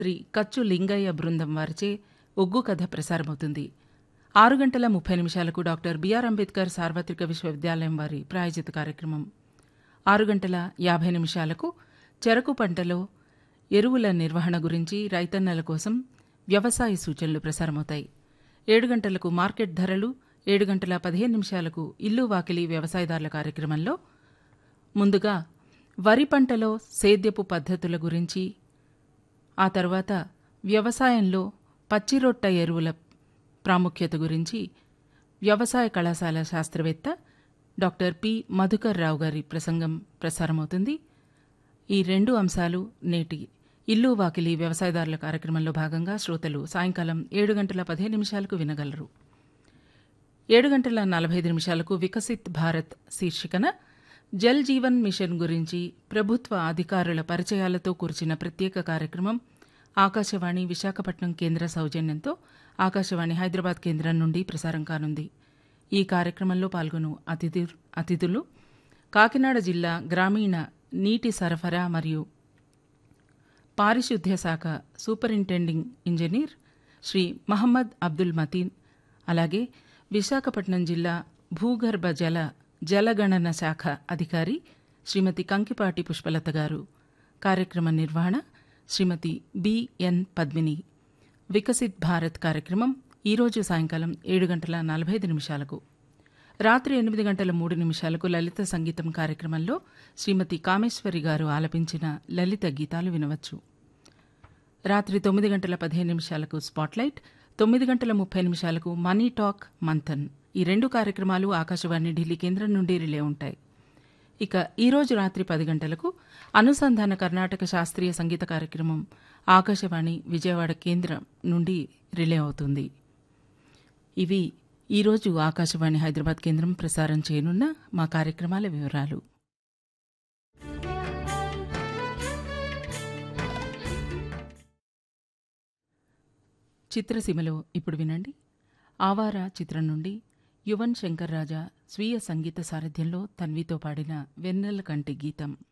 శ్రీ కచ్చు లింగయ్య బృందం వారిచే ఒగ్గు కథ ప్రసారమవుతుంది ఆరు గంటల ముప్పై నిమిషాలకు డాక్టర్ బిఆర్ అంబేద్కర్ సార్వత్రిక విశ్వవిద్యాలయం వారి ప్రాయోజిత కార్యక్రమం ఆరు గంటల యాభై నిమిషాలకు చెరకు పంటలో ఎరువుల నిర్వహణ గురించి రైతన్నల కోసం వ్యవసాయ సూచనలు ప్రసారమవుతాయి ఏడు గంటలకు మార్కెట్ ధరలు ఏడు గంటల పదిహేను నిమిషాలకు ఇల్లు వాకిలి వ్యవసాయదారుల కార్యక్రమంలో ముందుగా వరి పంటలో సేద్యపు పద్ధతుల గురించి ఆ తర్వాత వ్యవసాయంలో పచ్చిరొట్ట ఎరువుల ప్రాముఖ్యత గురించి వ్యవసాయ కళాశాల శాస్త్రవేత్త డాక్టర్ పి మధుకర్ రావు గారి ప్రసంగం ప్రసారమవుతుంది ఈ రెండు అంశాలు నేటి ఇల్లు వాకిలి వ్యవసాయదారుల కార్యక్రమంలో భాగంగా శ్రోతలు సాయంకాలం ఏడు గంటల పదిహేను నిమిషాలకు వినగలరు ఏడు గంటల నలభై ఐదు నిమిషాలకు వికసిత్ భారత్ శీర్షికన జల్ జీవన్ మిషన్ గురించి ప్రభుత్వ అధికారుల పరిచయాలతో కూర్చిన ప్రత్యేక కార్యక్రమం ఆకాశవాణి విశాఖపట్నం కేంద్ర సౌజన్యంతో ఆకాశవాణి హైదరాబాద్ కేంద్రం నుండి ప్రసారం కానుంది ఈ కార్యక్రమంలో పాల్గొను అతిథి అతిథులు కాకినాడ జిల్లా గ్రామీణ నీటి సరఫరా మరియు పారిశుద్ధ్య శాఖ సూపరింటెండింగ్ ఇంజనీర్ శ్రీ మహమ్మద్ అబ్దుల్ మతీన్ అలాగే విశాఖపట్నం జిల్లా భూగర్భ జల జలగణన శాఖ అధికారి శ్రీమతి కంకిపాటి పుష్పలత గారు కార్యక్రమ నిర్వహణ శ్రీమతి బిఎన్ పద్మిని వికసిత్ భారత్ కార్యక్రమం ఈరోజు సాయంకాలం ఏడు గంటల నలభై ఐదు నిమిషాలకు రాత్రి ఎనిమిది గంటల మూడు నిమిషాలకు లలిత సంగీతం కార్యక్రమంలో శ్రీమతి కామేశ్వరి గారు ఆలపించిన లలిత గీతాలు వినవచ్చు రాత్రి తొమ్మిది గంటల పదిహేను నిమిషాలకు స్పాట్లైట్ తొమ్మిది గంటల ముప్పై నిమిషాలకు మనీ టాక్ మంథన్ ఈ రెండు కార్యక్రమాలు ఆకాశవాణి ఢిల్లీ కేంద్రం నుండి రిలే ఉంటాయి ఇక ఈరోజు రాత్రి పది గంటలకు అనుసంధాన కర్ణాటక శాస్త్రీయ సంగీత కార్యక్రమం ఆకాశవాణి విజయవాడ కేంద్రం నుండి రిలే అవుతుంది ఇవి ఈరోజు ఆకాశవాణి హైదరాబాద్ కేంద్రం ప్రసారం చేయనున్న మా కార్యక్రమాల వివరాలు చిత్రసీమలో ఇప్పుడు వినండి ఆవారా చిత్రం నుండి యువన్ శంకర్ రాజా స్వీయ సంగీత సారథ్యంలో తన్వితో పాడిన వెన్నెల కంటి గీతం